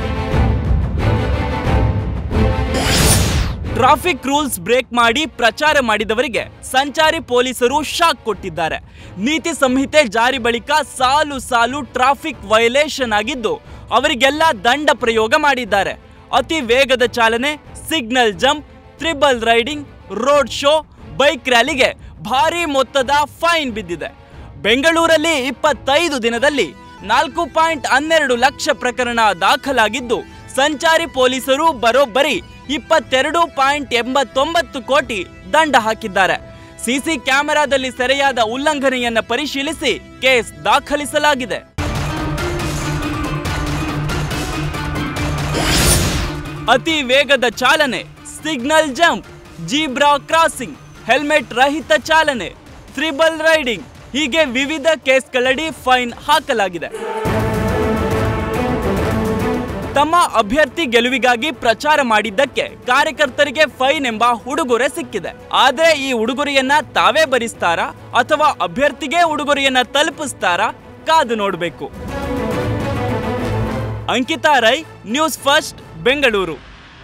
ಟ್ರಾಫಿಕ್ ರೂಲ್ಸ್ ಬ್ರೇಕ್ ಮಾಡಿ ಪ್ರಚಾರ ಮಾಡಿದವರಿಗೆ ಸಂಚಾರಿ ಪೊಲೀಸರು ಶಾಕ್ ಕೊಟ್ಟಿದ್ದಾರೆ ನೀತಿ ಸಂಹಿತೆ ಜಾರಿ ಬಳಿಕ ಸಾಲು ಸಾಲು ಟ್ರಾಫಿಕ್ ವಯಲೇಷನ್ ಆಗಿದ್ದು ಅವರಿಗೆಲ್ಲ ದಂಡ ಪ್ರಯೋಗ ಮಾಡಿದ್ದಾರೆ ಅತಿ ವೇಗದ ಚಾಲನೆ signal jump triple riding road show bike ರ್ಯಾಲಿಗೆ ಭಾರಿ ಮೊತ್ತದ ಫೈನ್ ಬಿದ್ದಿದೆ ಬೆಂಗಳೂರಲ್ಲಿ ಇಪ್ಪತ್ತೈದು ದಿನದಲ್ಲಿ ನಾಲ್ಕು ಪಾಯಿಂಟ್ ಹನ್ನೆರಡು ಲಕ್ಷ ಪ್ರಕರಣ ದಾಖಲಾಗಿದ್ದು ಸಂಚಾರಿ ಪೊಲೀಸರು ಬರೋಬ್ಬರಿ ಇಪ್ಪತ್ತೆರಡು ಪಾಯಿಂಟ್ ಎಂಬತ್ತೊಂಬತ್ತು ಕೋಟಿ ದಂಡ ಹಾಕಿದ್ದಾರೆ ಸಿಸಿ ಕ್ಯಾಮೆರಾದಲ್ಲಿ ಸೆರೆಯಾದ ಉಲ್ಲಂಘನೆಯನ್ನ ಪರಿಶೀಲಿಸಿ ಕೇಸ್ ದಾಖಲಿಸಲಾಗಿದೆ ಅತಿ ವೇಗದ ಚಾಲನೆ signal jump zebra crossing helmet ರಹಿತ ಚಾಲನೆ ತ್ರಿಬಲ್ ರೈಡಿಂಗ್ ಹೀಗೆ ವಿವಿಧ ಕೇಸ್ಗಳಡಿ ಫೈನ್ ಹಾಕಲಾಗಿದೆ ತಮ್ಮ ಅಭ್ಯರ್ಥಿ ಗೆಲುವಿಗಾಗಿ ಪ್ರಚಾರ ಮಾಡಿದ್ದಕ್ಕೆ ಕಾರ್ಯಕರ್ತರಿಗೆ ಫೈನ್ ಎಂಬ ಉಡುಗೊರೆ ಸಿಕ್ಕಿದೆ ಆದ್ರೆ ಈ ಉಡುಗೊರೆಯನ್ನ ತಾವೇ ಭರಿಸ್ತಾರಾ ಅಥವಾ ಅಭ್ಯರ್ಥಿಗೆ ಉಡುಗೊರೆಯನ್ನ ತಲುಪಿಸ್ತಾರಾ ಕಾದು ನೋಡಬೇಕು ಅಂಕಿತಾ ರೈ ನ್ಯೂಸ್ ಫಸ್ಟ್ ಬೆಂಗಳೂರು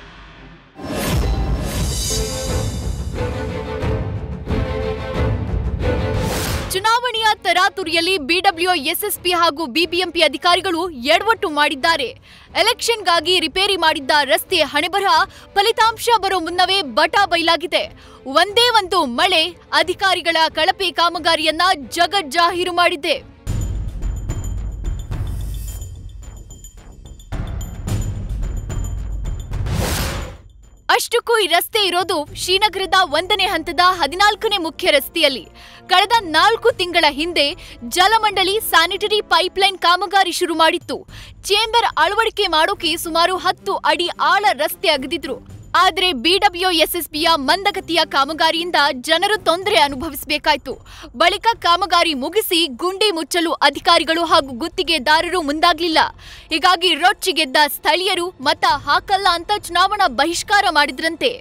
ಚುನಾವಣೆಯ ತರಾತುರಿಯಲ್ಲಿ ಬಿಡಬ್ಲ್ಯೂ ಎಸ್ಎಸ್ಪಿ ಹಾಗೂ ಬಿಬಿಎಂಪಿ ಅಧಿಕಾರಿಗಳು ಎಡವಟ್ಟು ಮಾಡಿದ್ದಾರೆ ಎಲೆಕ್ಷನ್ಗಾಗಿ ರಿಪೇರಿ ಮಾಡಿದ್ದ ರಸ್ತೆ ಹಣೆಬರಹ ಫಲಿತಾಂಶ ಬರೋ ಮುನ್ನವೇ ಬಟ ಬಯಲಾಗಿದೆ ಒಂದೇ ಒಂದು ಮಳೆ ಅಧಿಕಾರಿಗಳ ಕಳಪೆ ಕಾಮಗಾರಿಯನ್ನ ಜಗಜ್ಜಾಹೀರು ಮಾಡಿದೆ ಅಷ್ಟಕ್ಕೂ ಈ ರಸ್ತೆ ಇರೋದು ಶ್ರೀನಗರದ ಒಂದನೇ ಹಂತದ ಹದಿನಾಲ್ಕನೇ ಮುಖ್ಯ ರಸ್ತೆಯಲ್ಲಿ ಕಳೆದ ನಾಲ್ಕು ತಿಂಗಳ ಹಿಂದೆ ಜಲಮಂಡಳಿ ಸ್ಯಾನಿಟರಿ ಪೈಪ್ಲೈನ್ ಕಾಮಗಾರಿ ಶುರು ಮಾಡಿತ್ತು ಚೇಂಬರ್ ಅಳವಡಿಕೆ ಮಾಡೋಕೆ ಸುಮಾರು ಹತ್ತು ಅಡಿ ಆಳ ರಸ್ತೆ ಅಗೆದಿದ್ರು ಆದ್ರೆ ಬಿಡಬ್ಲ್ಯೂಎಸ್ಎಸ್ಪಿಯ ಮಂದಗತಿಯ ಕಾಮಗಾರಿಯಿಂದ ಜನರು ತೊಂದರೆ ಅನುಭವಿಸಬೇಕಾಯ್ತು ಬಳಿಕ ಕಾಮಗಾರಿ ಮುಗಿಸಿ ಗುಂಡಿ ಮುಚ್ಚಲು ಅಧಿಕಾರಿಗಳು ಹಾಗೂ ಗುತ್ತಿಗೆದಾರರು ಮುಂದಾಗ್ಲಿಲ್ಲ ಹೀಗಾಗಿ ರೊಚ್ಚಿಗೆದ್ದ ಸ್ಥಳೀಯರು ಮತ ಹಾಕಲ್ಲ ಅಂತ ಚುನಾವಣಾ ಬಹಿಷ್ಕಾರ ಮಾಡಿದ್ರಂತೆ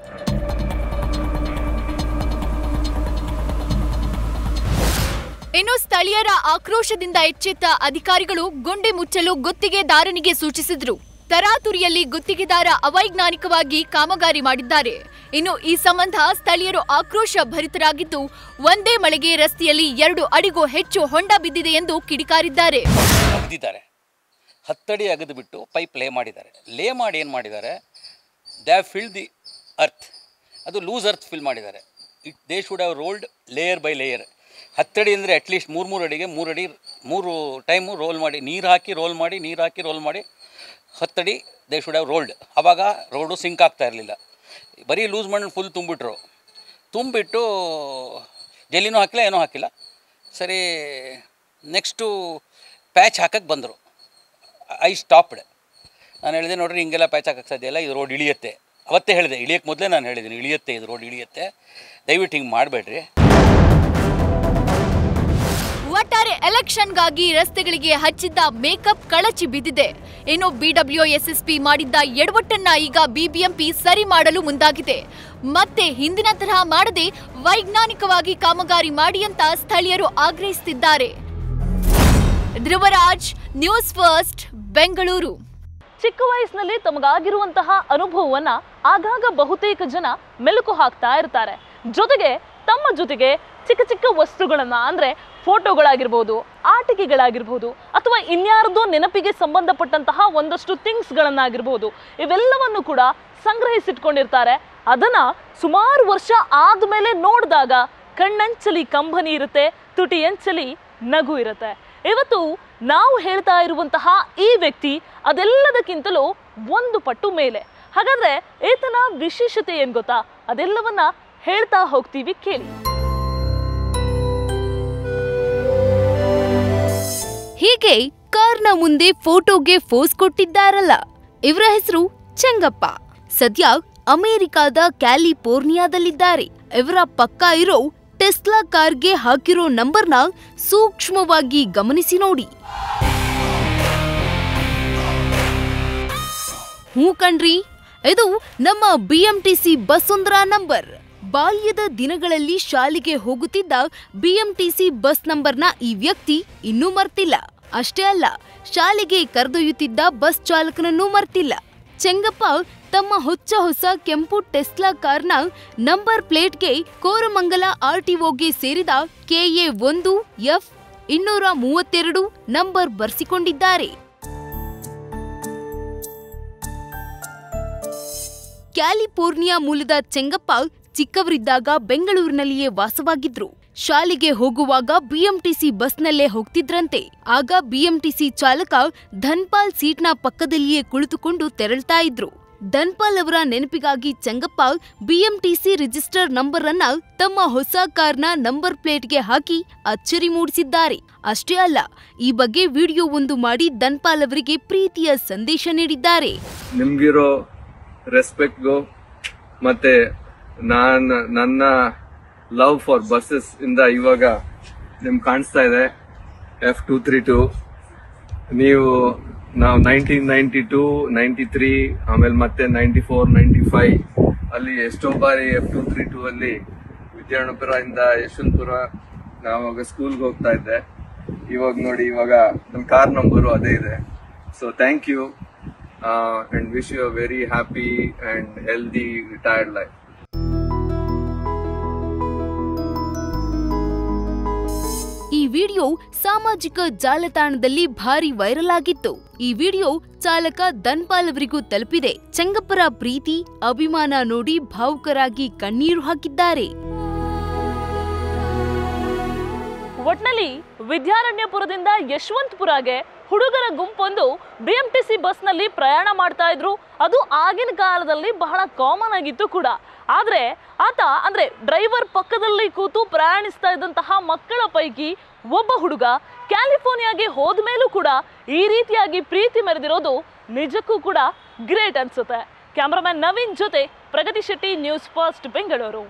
ಇನ್ನು ಸ್ಥಳೀಯರ ಆಕ್ರೋಶದಿಂದ ಎಚ್ಚೆತ್ತ ಅಧಿಕಾರಿಗಳು ಗುಂಡಿ ಮುಚ್ಚಲು ಗುತ್ತಿಗೆದಾರನಿಗೆ ಸೂಚಿಸಿದ್ರು ತರಾತುರಿಯಲ್ಲಿ ಗುತ್ತಿಗೆದಾರ ಅವೈಜ್ಞಾನಿಕವಾಗಿ ಕಾಮಗಾರಿ ಮಾಡಿದ್ದಾರೆ ಇನ್ನು ಈ ಸಂಬಂಧ ಸ್ಥಳೀಯರು ಆಕ್ರೋಶ ಭರಿತರಾಗಿದ್ದು ಒಂದೇ ಮಳೆಗೆ ರಸ್ತೆಯಲ್ಲಿ ಎರಡು ಅಡಿಗೂ ಹೆಚ್ಚು ಹೊಂಡ ಬಿದ್ದಿದೆ ಎಂದು ಕಿಡಿಕಾರಿದ್ದಾರೆ ಅಗ್ದಿದ್ದಾರೆ ಹತ್ತಡಿ ಅಗದು ಬಿಟ್ಟು ಪೈಪ್ ಲೇ ಮಾಡಿದ್ದಾರೆ ಲೇ ಮಾಡಿ ಏನು ಮಾಡಿದ್ದಾರೆ they have filled the earth ಅದು ಲೂಸ್ ಅರ್ತ್ ಫಿಲ್ ಮಾಡಿದ್ದಾರೆ it they should have rolled layer by layer ಹತ್ತಡಿ ಅಂದರೆ ಅಟ್ಲೀಸ್ಟ್ ಮೂರು ಮೂರು ಅಡಿಗೆ ಮೂರು ಅಡಿ ಮೂರು ಟೈಮು ರೋಲ್ ಮಾಡಿ ನೀರು ಹಾಕಿ ರೋಲ್ ಮಾಡಿ ನೀರು ಹಾಕಿ ರೋಲ್ ಮಾಡಿ ಹತ್ತಡಿ ದೇ ಶುಡ್ ಹ್ಯಾವ್ ರೋಲ್ಡ್ ಆವಾಗ ರೋಡು ಸಿಂಕ್ ಆಗ್ತಾ ಇರಲಿಲ್ಲ ಬರೀ ಲೂಸ್ ಮಣ್ಣು ಫುಲ್ ತುಂಬಿಟ್ರು ತುಂಬಿಟ್ಟು ಜಲ್ಲಿನೂ ಹಾಕಿಲ್ಲ ಏನೂ ಹಾಕಿಲ್ಲ ಸರಿ ನೆಕ್ಸ್ಟು ಪ್ಯಾಚ್ ಹಾಕಕ್ಕೆ ಬಂದರು ಐ ಸ್ಟಾಪ್ಡ್ ನಾನು ಹೇಳಿದೆ ನೋಡ್ರಿ ಹಿಂಗೆಲ್ಲ ಪ್ಯಾಚ್ ಹಾಕಕ್ಕೆ ಸಾಧ್ಯ ಇಲ್ಲ ಇದು ರೋಡ್ ಇಳಿಯುತ್ತೆ ಅವತ್ತೇ ಹೇಳಿದೆ ಇಳಿಯಕ್ಕೆ ಮೊದಲೇ ನಾನು ಹೇಳಿದ್ದೀನಿ ಇಳಿಯುತ್ತೆ ಇದು ರೋಡ್ ಇಳಿಯುತ್ತೆ ದಯವಿಟ್ಟು ಹಿಂಗೆ ಮಾಡಬೇಡ್ರಿ ಒಟ್ಟಾರೆ ಎಲೆಕ್ಷನ್ಗಾಗಿ ರಸ್ತೆಗಳಿಗೆ ಹಚ್ಚಿದ್ದ ಮೇಕಪ್ ಕಳಚಿ ಬಿದ್ದಿದೆ ಇನ್ನು ಬಿಡಬ್ಲ್ಯೂಎಸ್ಎಸ್ಪಿ ಮಾಡಿದ್ದ ಎಡವಟ್ಟನ್ನ ಈಗ ಬಿಬಿಎಂಪಿ ಸರಿ ಮಾಡಲು ಮುಂದಾಗಿದೆ ಮತ್ತೆ ಹಿಂದಿನ ತರಹ ಮಾಡದೆ ವೈಜ್ಞಾನಿಕವಾಗಿ ಕಾಮಗಾರಿ ಮಾಡಿ ಅಂತ ಸ್ಥಳೀಯರು ಆಗ್ರಹಿಸುತ್ತಿದ್ದಾರೆ ಧ್ರುವರಾಜ್ ನ್ಯೂಸ್ ಫಸ್ಟ್ ಬೆಂಗಳೂರು ಚಿಕ್ಕ ವಯಸ್ಸಿನಲ್ಲಿ ತಮಗಾಗಿರುವಂತಹ ಅನುಭವವನ್ನ ಆಗಾಗ ಬಹುತೇಕ ಜನ ಮೆಲುಕು ಹಾಕ್ತಾ ಇರ್ತಾರೆ ಜೊತೆಗೆ ತಮ್ಮ ಜೊತೆಗೆ ಚಿಕ್ಕ ಚಿಕ್ಕ ವಸ್ತುಗಳನ್ನ ಅಂದ್ರೆ ಫೋಟೋಗಳಾಗಿರ್ಬೋದು ಆಟಿಕೆಗಳಾಗಿರ್ಬೋದು ಅಥವಾ ಇನ್ಯಾರದೋ ನೆನಪಿಗೆ ಸಂಬಂಧಪಟ್ಟಂತಹ ಒಂದಷ್ಟು ಥಿಂಗ್ಸ್ಗಳನ್ನಾಗಿರ್ಬೋದು ಇವೆಲ್ಲವನ್ನು ಕೂಡ ಸಂಗ್ರಹಿಸಿಟ್ಕೊಂಡಿರ್ತಾರೆ ಅದನ್ನ ಸುಮಾರು ವರ್ಷ ಆದ್ಮೇಲೆ ನೋಡಿದಾಗ ಕಣ್ಣಂಚಲಿ ಕಂಬನಿ ಇರುತ್ತೆ ತುಟಿಯಂಚಲಿ ನಗು ಇರುತ್ತೆ ಇವತ್ತು ನಾವು ಹೇಳ್ತಾ ಇರುವಂತಹ ಈ ವ್ಯಕ್ತಿ ಅದೆಲ್ಲದಕ್ಕಿಂತಲೂ ಒಂದು ಪಟ್ಟು ಮೇಲೆ ಹಾಗಾದ್ರೆ ಈತನ ವಿಶೇಷತೆ ಏನ್ ಗೊತ್ತಾ ಅದೆಲ್ಲವನ್ನ ಹೇಳ್ತಾ ಹೋಗ್ತೀವಿ ಕೇಳಿ ಹೀಗೆ ಕಾರ್ನ ಮುಂದೆ ಫೋಟೋಗೆ ಫೋಸ್ ಕೊಟ್ಟಿದ್ದಾರಲ್ಲ ಇವರ ಹೆಸರು ಚೆಂಗಪ್ಪ ಸದ್ಯ ಅಮೆರಿಕಾದ ಕ್ಯಾಲಿಫೋರ್ನಿಯಾದಲ್ಲಿದ್ದಾರೆ ಇವರ ಪಕ್ಕ ಇರೋ ಟೆಸ್ಲಾ ಕಾರ್ಗೆ ಹಾಕಿರೋ ನಂಬರ್ನ ಸೂಕ್ಷ್ಮವಾಗಿ ಗಮನಿಸಿ ನೋಡಿ ಹ್ಞೂ ಕಣ್ರಿ ಇದು ನಮ್ಮ ಬಿಎಂಟಿಸಿ ಬಸ್ಸೊಂದರ ನಂಬರ್ ಬಾಲ್ಯದ ದಿನಗಳಲ್ಲಿ ಶಾಲೆಗೆ ಹೋಗುತ್ತಿದ್ದ ಬಿಎಂಟಿಸಿ ಬಸ್ ನಂಬರ್ನ ಈ ವ್ಯಕ್ತಿ ಇನ್ನೂ ಮರ್ತಿಲ್ಲ ಅಷ್ಟೇ ಅಲ್ಲ ಶಾಲೆಗೆ ಕರೆದೊಯ್ಯುತ್ತಿದ್ದ ಬಸ್ ಚಾಲಕನನ್ನೂ ಮರ್ತಿಲ್ಲ ಚೆಂಗಪ್ಪ ತಮ್ಮ ಹೊಚ್ಚ ಹೊಸ ಕೆಂಪು ಟೆಸ್ಲಾ ಕಾರ್ನ ನಂಬರ್ ಪ್ಲೇಟ್ಗೆ ಕೋರಮಂಗಲ ಆರ್ಟಿಒಗೆ ಸೇರಿದ ಕೆಎ ಒಂದು ಎಫ್ ಇನ್ನೂರ ಮೂವತ್ತೆರಡು ನಂಬರ್ ಬರ್ಸಿಕೊಂಡಿದ್ದಾರೆ ಕ್ಯಾಲಿಫೋರ್ನಿಯಾ ಮೂಲದ ಚೆಂಗಪ್ಪ ಚಿಕ್ಕವರಿದ್ದಾಗ ಬೆಂಗಳೂರಿನಲ್ಲಿಯೇ ವಾಸವಾಗಿದ್ರು ಶಾಲೆಗೆ ಹೋಗುವಾಗ ಬಿಎಂಟಿಸಿ ಬಸ್ನಲ್ಲೇ ಹೋಗ್ತಿದ್ರಂತೆ ಆಗ ಬಿಎಂಟಿಸಿ ಚಾಲಕ ಧನ್ಪಾಲ್ ಸೀಟ್ನ ಪಕ್ಕದಲ್ಲಿಯೇ ಕುಳಿತುಕೊಂಡು ತೆರಳ್ತಾ ಇದ್ರು ಧನ್ಪಾಲ್ ಅವರ ನೆನಪಿಗಾಗಿ ಚೆಂಗಪ್ಪ ಬಿಎಂಟಿಸಿ ರಿಜಿಸ್ಟರ್ ನಂಬರ್ ಅನ್ನ ತಮ್ಮ ಹೊಸ ಕಾರ್ನ ನಂಬರ್ ಪ್ಲೇಟ್ಗೆ ಹಾಕಿ ಅಚ್ಚರಿ ಮೂಡಿಸಿದ್ದಾರೆ ಅಷ್ಟೇ ಅಲ್ಲ ಈ ಬಗ್ಗೆ ವಿಡಿಯೋ ಒಂದು ಮಾಡಿ ಧನ್ಪಾಲ್ ಅವರಿಗೆ ಪ್ರೀತಿಯ ಸಂದೇಶ ನೀಡಿದ್ದಾರೆ ನಿಮ್ಗಿರೋ ರೆಸ್ಪೆಕ್ಟ್ಗೂ ಮತ್ತೆ ನಾನ್ ನನ್ನ ಲವ್ ಫಾರ್ ಬಸ್ಸಸ್ ಇಂದ ಇವಾಗ ನಿಮ್ ಕಾಣಿಸ್ತಾ ಇದೆ ಎಫ್ ಟೂ ತ್ರೀ ಟೂ ನೀವು ನಾವು nineteen ninety two ninety three ಆಮೇಲೆ ಮತ್ತೆ ನೈನ್ಟಿ ಫೋರ್ ನೈನ್ಟಿ ಫೈವ್ ಅಲ್ಲಿ ಎಷ್ಟೋ ಬಾರಿ ಎಫ್ ಟೂ ತ್ರೀ ಟೂ ಅಲ್ಲಿ ವಿದ್ಯಾರ್ಥಿಪುರ ಇಂದ ಯಶವಂತಪುರ ನಾವಾಗ ಸ್ಕೂಲ್ಗೆ ಹೋಗ್ತಾ ಇದ್ದೆ ಇವಾಗ ನೋಡಿ ಇವಾಗ ನಮ್ಮ ಕಾರ್ ನಂಬರು ಅದೇ ಇದೆ so thank you and wish you a very happy and healthy retired life ಈ ವಿಡಿಯೋ ಸಾಮಾಜಿಕ ಜಾಲತಾಣದಲ್ಲಿ ಭಾರಿ ವೈರಲ್ ಆಗಿತ್ತು ಈ ವಿಡಿಯೋ ಚಾಲಕ ಧನ್ಪಾಲ್ ಅವರಿಗೂ ತಲುಪಿದೆ ಚೆಂಗಪ್ಪರ ಪ್ರೀತಿ ಅಭಿಮಾನ ನೋಡಿ ಭಾವುಕರಾಗಿ ಕಣ್ಣೀರು ಹಾಕಿದ್ದಾರೆ ಒಟ್ನಲ್ಲಿ ವಿದ್ಯಾರಣ್ಯಪುರದಿಂದ ಯಶವಂತಪುರಗೆ ಹುಡುಗರ ಗುಂಪೊಂದು ಬಿಎಂಟಿಸಿ ಬಸ್ನಲ್ಲಿ ಪ್ರಯಾಣ ಮಾಡ್ತಾ ಇದ್ರು ಅದು ಆಗಿನ ಕಾಲದಲ್ಲಿ ಬಹಳ ಕಾಮನ್ ಆಗಿತ್ತು ಕೂಡ ಆದ್ರೆ ಆತ ಅಂದ್ರೆ ಡ್ರೈವರ್ ಪಕ್ಕದಲ್ಲಿ ಕೂತು ಪ್ರಯಾಣಿಸ್ತಾ ಇದ್ದಂತಹ ಮಕ್ಕಳ ಪೈಕಿ ಒಬ್ಬ ಹುಡುಗ ಕ್ಯಾಲಿಫೋರ್ನಿಯಾಗೆ ಹೋದ್ಮೇಲೂ ಕೂಡ ಈ ರೀತಿಯಾಗಿ ಪ್ರೀತಿ ಮೆರೆದಿರೋದು ನಿಜಕ್ಕೂ ಕೂಡ ಗ್ರೇಟ್ ಅನ್ಸುತ್ತೆ ಕ್ಯಾಮ್ರಾಮನ್ ನವೀನ್ ಜೊತೆ Pragathi Shetty news first Bengaluru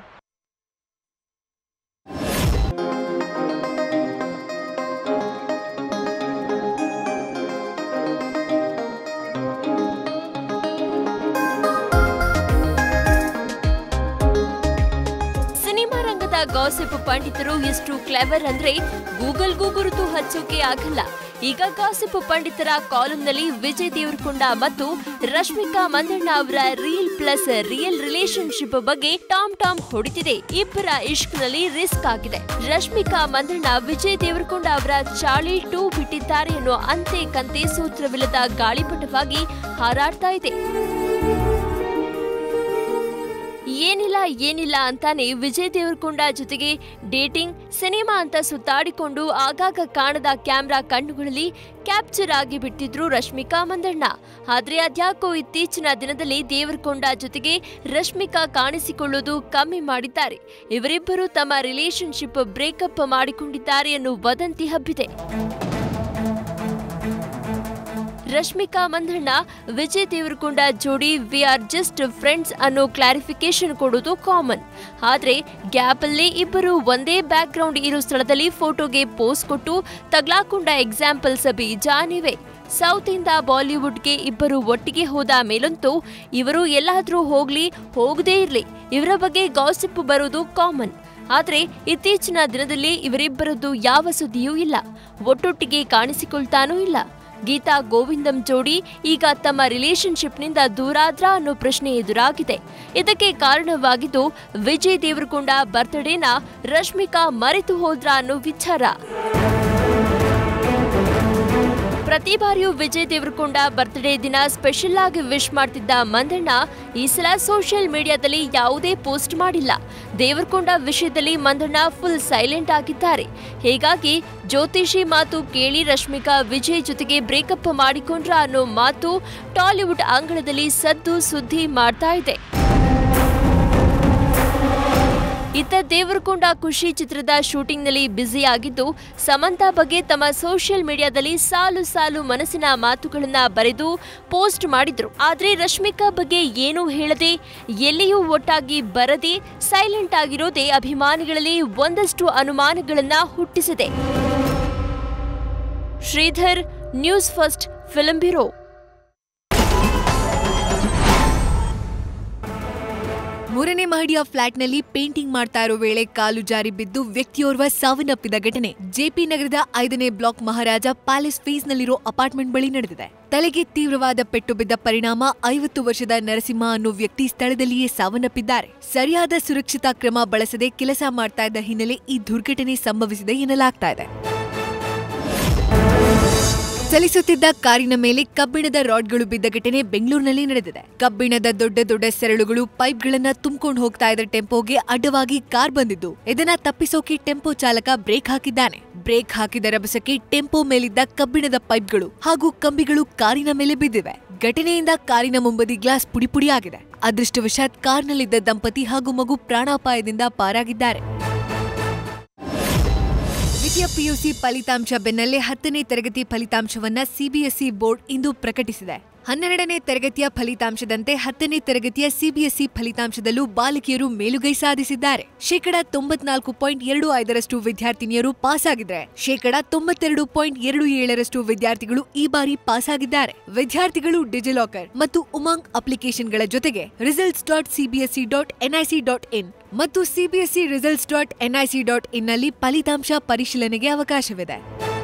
cinema ರಂಗದ ಗಾಸಿಪ್ ಪಂಡಿತರು ಎಷ್ಟು ಕ್ಲೆವರ್ ಅಂದ್ರೆ ಗೂಗಲ್ಗೂ ಗುರುತು ಹಚ್ಚೋಕೆ ಆಗಲ್ಲ ಈಗ ಗಾಸಿಪ್ ಪಂಡಿತರ ಕಾಲಂನಲ್ಲಿ ವಿಜಯ್ ದೇವರಕೊಂಡ ಮತ್ತು ರಶ್ಮಿಕಾ ಮಂದಣ್ಣ ಅವರ ರಿಯಲ್ ಪ್ಲಸ್ ರಿಯಲ್ ರಿಲೇಶನ್ಶಿಪ್ ಬಗ್ಗೆ ಟಾಮ್ ಟಾಮ್ ಹೊಡಿತಿದೆ ಇಬ್ಬರ ಇಷ್ಕ್ನಲ್ಲಿ ರಿಸ್ಕ್ ಆಗಿದೆ ರಶ್ಮಿಕಾ ಮಂದಣ್ಣ ವಿಜಯ್ ದೇವರಕೊಂಡ ಅವರ ಚಾಳಿ ಟೂ ಬಿಟ್ಟಿದ್ದಾರೆ ಅನ್ನೋ ಅಂತೆ ಕಂತೆ ಸೂತ್ರವಿಲ್ಲದ ಗಾಳಿಪಟವಾಗಿ ಹಾರಾಡ್ತಾ ಇದೆ ಏನಿಲ್ಲ ಏನಿಲ್ಲ ಅಂತಾನೆ ವಿಜಯ್ ದೇವರಕೊಂಡ ಜೊತೆಗೆ ಡೇಟಿಂಗ್ ಸಿನಿಮಾ ಅಂತ ಸುತ್ತಾಡಿಕೊಂಡು ಆಗಾಗ ಕಾಣದ ಕ್ಯಾಮ್ರಾ ಕಣ್ಣುಗಳಲ್ಲಿ ಕ್ಯಾಪ್ಚರ್ ಆಗಿ ಬಿಟ್ಟಿದ್ರು ರಶ್ಮಿಕಾ ಮಂದಣ್ಣ ಆದ್ರೆ ಅದ್ಯಾಕೋ ಇತ್ತೀಚಿನ ದಿನದಲ್ಲಿ ದೇವರಕೊಂಡ ಜೊತೆಗೆ ರಶ್ಮಿಕಾ ಕಾಣಿಸಿಕೊಳ್ಳೋದು ಕಮ್ಮಿ ಮಾಡಿದ್ದಾರೆ ಇವರಿಬ್ಬರು ತಮ್ಮ ರಿಲೇಶನ್ಶಿಪ್ ಬ್ರೇಕಪ್ ಮಾಡಿಕೊಂಡಿದ್ದಾರೆ ಅನ್ನೋ ವದಂತಿ ಹಬ್ಬಿದೆ ರಶ್ಮಿಕಾ ಮಂದಣ್ಣ ವಿಜಯ್ ದೇವರಕೊಂಡ ಜೋಡಿ ವಿ ಆರ್ ಜಸ್ಟ್ ಫ್ರೆಂಡ್ಸ್ ಅನ್ನೋ ಕ್ಲಾರಿಫಿಕೇಶನ್ ಕೊಡೋದು ಕಾಮನ್ ಆದ್ರೆ ಗ್ಯಾಪ್ ಅಲ್ಲಿ ಇಬ್ಬರು ಒಂದೇ ಬ್ಯಾಕ್ ಗ್ರೌಂಡ್ ಇರೋ ಸ್ಥಳದಲ್ಲಿ ಫೋಟೋಗೆ ಪೋಸ್ ಕೊಟ್ಟು ತಗ್ಲಾಕೊಂಡ ಎಕ್ಸಾಂಪಲ್ಸ್ ಬೀಜಾನಿವೆ ಸೌತ್ ಇಂದ ಬಾಲಿವುಡ್ಗೆ ಇಬ್ಬರು ಒಟ್ಟಿಗೆ ಹೋದ ಮೇಲಂತೂ ಇವರು ಎಲ್ಲಾದ್ರೂ ಹೋಗ್ಲಿ ಹೋಗದೇ ಇರ್ಲಿ ಇವರ ಬಗ್ಗೆ ಗಾಸಿಪ್ ಬರೋದು ಕಾಮನ್ ಆದ್ರೆ ಇತ್ತೀಚಿನ ದಿನದಲ್ಲಿ ಇವರಿಬ್ಬರದ್ದು ಯಾವ ಸುದ್ದಿಯೂ ಇಲ್ಲ ಒಟ್ಟೊಟ್ಟಿಗೆ ಕಾಣಿಸಿಕೊಳ್ತಾನೂ ಇಲ್ಲ ಗೀತಾ ಗೋವಿಂದಂ ಜೋಡಿ ಈಗ ತಮ್ಮ ರಿಲೇಶನ್ಶಿಪ್ನಿಂದ ದೂರಾದ್ರ ಅನ್ನೋ ಪ್ರಶ್ನೆ ಎದುರಾಗಿದೆ ಇದಕ್ಕೆ ಕಾರಣವಾಗಿದ್ದು ವಿಜಯ್ ದೇವರಕೊಂಡ ಬರ್ತ್ಡೇನ ರಶ್ಮಿಕಾ ಮರೆತು ಹೋದ್ರ ಅನ್ನೋ ವಿಚಾರ ಪ್ರತಿ ಬಾರಿಯೂ ವಿಜಯ್ ದೇವರಕೊಂಡ ಬರ್ತ್ಡೇ ದಿನ ಸ್ಪೆಷಲ್ ಆಗಿ ವಿಶ್ ಮಾಡ್ತಿದ್ದ ಮಂದಣ್ಣ ಈ ಸಲ ಸೋಷಿಯಲ್ ಮೀಡಿಯಾದಲ್ಲಿ ಯಾವುದೇ ಪೋಸ್ಟ್ ಮಾಡಿಲ್ಲ ದೇವರಕೊಂಡ ವಿಷಯದಲ್ಲಿ ಮಂದಣ್ಣ ಫುಲ್ ಸೈಲೆಂಟ್ ಆಗಿದ್ದಾರೆ ಹೀಗಾಗಿ ಜ್ಯೋತಿಷಿ ಮಾತು ಕೇಳಿ ರಶ್ಮಿಕಾ ವಿಜಯ್ ಜೊತೆಗೆ ಬ್ರೇಕಪ್ ಮಾಡಿಕೊಂಡ್ರ ಅನ್ನೋ ಮಾತು ಟಾಲಿವುಡ್ ಅಂಗಳದಲ್ಲಿ ಸದ್ದು ಸುದ್ದಿ ಮಾಡ್ತಾ ಇದೆ ಇತ್ತ ದೇವರಕೊಂಡ ಖುಷಿ ಚಿತ್ರದ ಶೂಟಿಂಗ್ನಲ್ಲಿ ಬ್ಯುಸಿ ಆಗಿದ್ದು ಸಮಂತಾ ಬಗ್ಗೆ ತಮ್ಮ ಸೋಷಿಯಲ್ ಮೀಡಿಯಾದಲ್ಲಿ ಸಾಲು ಸಾಲು ಮನಸ್ಸಿನ ಮಾತುಗಳನ್ನ ಬರೆದು ಪೋಸ್ಟ್ ಮಾಡಿದ್ರು ಆದ್ರೆ ರಶ್ಮಿಕಾ ಬಗ್ಗೆ ಏನೂ ಹೇಳದೆ ಎಲ್ಲಿಯೂ ಒಟ್ಟಾಗಿ ಬರದೆ ಸೈಲೆಂಟ್ ಆಗಿರೋದೇ ಅಭಿಮಾನಿಗಳಲ್ಲಿ ಒಂದಷ್ಟು ಅನುಮಾನಗಳನ್ನ ಹುಟ್ಟಿಸಿದೆ Sridhar news first film bureau ಮೂರನೇ ಮಹಡಿಯ ಫ್ಲಾಟ್ನಲ್ಲಿ ಪೇಂಟಿಂಗ್ ಮಾಡ್ತಾ ಇರೋ ವೇಳೆ ಕಾಲು ಜಾರಿ ಬಿದ್ದು ವ್ಯಕ್ತಿಯೋರ್ವ ಸಾವನ್ನಪ್ಪಿದ ಘಟನೆ ಜೆಪಿ ನಗರದ ಐದನೇ ಬ್ಲಾಕ್ ಮಹಾರಾಜ ಪ್ಯಾಲೇಸ್ ಫೇಸ್ನಲ್ಲಿರೋ ಅಪಾರ್ಟ್ಮೆಂಟ್ ಬಳಿ ನಡೆದಿದೆ ತಲೆಗೆ ತೀವ್ರವಾದ ಪೆಟ್ಟು ಬಿದ್ದ ಪರಿಣಾಮ ಐವತ್ತು ವರ್ಷದ ನರಸಿಂಹ ಅನ್ನೋ ವ್ಯಕ್ತಿ ಸ್ಥಳದಲ್ಲಿಯೇ ಸಾವನ್ನಪ್ಪಿದ್ದಾರೆ ಸರಿಯಾದ ಸುರಕ್ಷಿತಾ ಕ್ರಮ ಬಳಸದೆ ಕೆಲಸ ಮಾಡ್ತಾ ಇದ್ದ ಹಿನ್ನೆಲೆ ಈ ದುರ್ಘಟನೆ ಸಂಭವಿಸಿದೆ ಎನ್ನಲಾಗ್ತಾ ಇದೆ ಚಲಿಸುತ್ತಿದ್ದ ಕಾರಿನ ಮೇಲೆ ಕಬ್ಬಿಣದ ರಾಡ್ಗಳು ಬಿದ್ದ ಘಟನೆ ಬೆಂಗಳೂರಿನಲ್ಲಿ ನಡೆದಿದೆ ಕಬ್ಬಿಣದ ದೊಡ್ಡ ದೊಡ್ಡ ಸೆರಳುಗಳು ಪೈಪ್ಗಳನ್ನ ತುಂಬಿಕೊಂಡು ಹೋಗ್ತಾ ಇದ್ದ ಟೆಂಪೋಗೆ ಅಡ್ಡವಾಗಿ ಕಾರ್ ಬಂದಿದ್ದು ಇದನ್ನ ತಪ್ಪಿಸೋಕೆ ಟೆಂಪೋ ಚಾಲಕ ಬ್ರೇಕ್ ಹಾಕಿದ್ದಾನೆ ಬ್ರೇಕ್ ಹಾಕಿದ ರಭಸಕ್ಕೆ ಟೆಂಪೋ ಮೇಲಿದ್ದ ಕಬ್ಬಿಣದ ಪೈಪ್ಗಳು ಹಾಗೂ ಕಂಬಿಗಳು ಕಾರಿನ ಮೇಲೆ ಬಿದ್ದಿವೆ ಘಟನೆಯಿಂದ ಕಾರಿನ ಮುಂಬದಿ ಗ್ಲಾಸ್ ಪುಡಿ ಪುಡಿಯಾಗಿದೆ ಅದೃಷ್ಟವಶಾತ್ ಕಾರ್ನಲ್ಲಿದ್ದ ದಂಪತಿ ಹಾಗೂ ಮಗು ಪ್ರಾಣಾಪಾಯದಿಂದ ಪಾರಾಗಿದ್ದಾರೆ ದ್ವಿತೀಯ ಪಿಯುಸಿ ಫಲಿತಾಂಶ ಬೆನ್ನಲ್ಲೇ ಹತ್ತನೇ ತರಗತಿ ಫಲಿತಾಂಶವನ್ನ ಸಿಬಿಎಸ್ಇ ಬೋರ್ಡ್ ಇಂದು ಪ್ರಕಟಿಸಿದೆ ಹನ್ನೆರಡನೇ ತರಗತಿಯ ಫಲಿತಾಂಶದಂತೆ ಹತ್ತನೇ ತರಗತಿಯ ಸಿಬಿಎಸ್ಇ ಫಲಿತಾಂಶದಲ್ಲೂ ಬಾಲಕಿಯರು ಮೇಲುಗೈ ಸಾಧಿಸಿದ್ದಾರೆ ಶೇಕಡ ತೊಂಬತ್ನಾಲ್ಕು ಪಾಯಿಂಟ್ ಎರಡು ಐದರಷ್ಟು ವಿದ್ಯಾರ್ಥಿನಿಯರು ಪಾಸ್ ಆಗಿದ್ರೆ ಶೇಕಡ ತೊಂಬತ್ತೆರಡು ಪಾಯಿಂಟ್ ಎರಡು ಏಳರಷ್ಟು ವಿದ್ಯಾರ್ಥಿಗಳು ಈ ಬಾರಿ ಪಾಸ್ ಆಗಿದ್ದಾರೆ ವಿದ್ಯಾರ್ಥಿಗಳು ಡಿಜಿಲಾಕರ್ ಮತ್ತು ಉಮಾಂಗ್ ಅಪ್ಲಿಕೇಶನ್ಗಳ ಜೊತೆಗೆ results dot CBSE dot NIC dot in ಮತ್ತು CBSE results dot NIC dot ಇನ್ನಲ್ಲಿ ಫಲಿತಾಂಶ ಪರಿಶೀಲನೆಗೆ ಅವಕಾಶವಿದೆ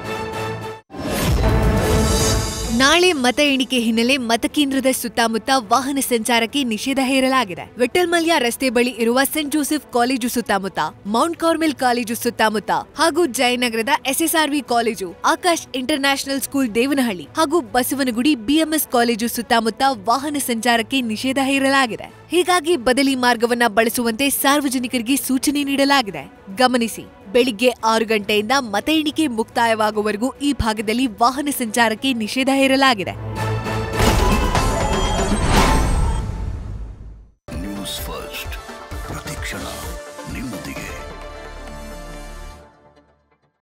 ನಾಳೆ ಮತ ಎಣಿಕೆ ಹಿನ್ನೆಲೆ ಮತಕೇಂದ್ರದ ಸುತ್ತಮುತ್ತ ವಾಹನ ಸಂಚಾರಕ್ಕೆ ನಿಷೇಧ ಹೇರಲಾಗಿದೆ ವಿಠಲ್ ಮಲ್ಯ ರಸ್ತೆ ಬಳಿ ಇರುವ ಸೆಂಟ್ ಜೋಸೆಫ್ ಕಾಲೇಜು ಸುತ್ತಮುತ್ತ ಮೌಂಟ್ ಕಾರ್ಮೆಲ್ ಕಾಲೇಜು ಸುತ್ತಮುತ್ತ ಹಾಗೂ ಜಯನಗರದ SSRV college Akash international school Devanahalli ಹಾಗೂ ಬಸವನಗುಡಿ ಬಿಎಂಎಸ್ ಕಾಲೇಜು ಸುತ್ತಮುತ್ತ ವಾಹನ ಸಂಚಾರಕ್ಕೆ ನಿಷೇಧ ಹೇರಲಾಗಿದೆ ಹೀಗಾಗಿ ಬದಲಿ ಮಾರ್ಗವನ್ನ ಬಳಸುವಂತೆ ಸಾರ್ವಜನಿಕರಿಗೆ ಸೂಚನೆ ನೀಡಲಾಗಿದೆ ಗಮನಿಸಿ ಬೆಳಿಗ್ಗೆ ಆರು ಗಂಟೆಯಿಂದ ಮತ ಎಣಿಕೆ ಮುಕ್ತಾಯವಾಗುವವರೆಗೂ ಈ ಭಾಗದಲ್ಲಿ ವಾಹನ ಸಂಚಾರಕ್ಕೆ ನಿಷೇಧ ಹೇರಲಾಗಿದೆ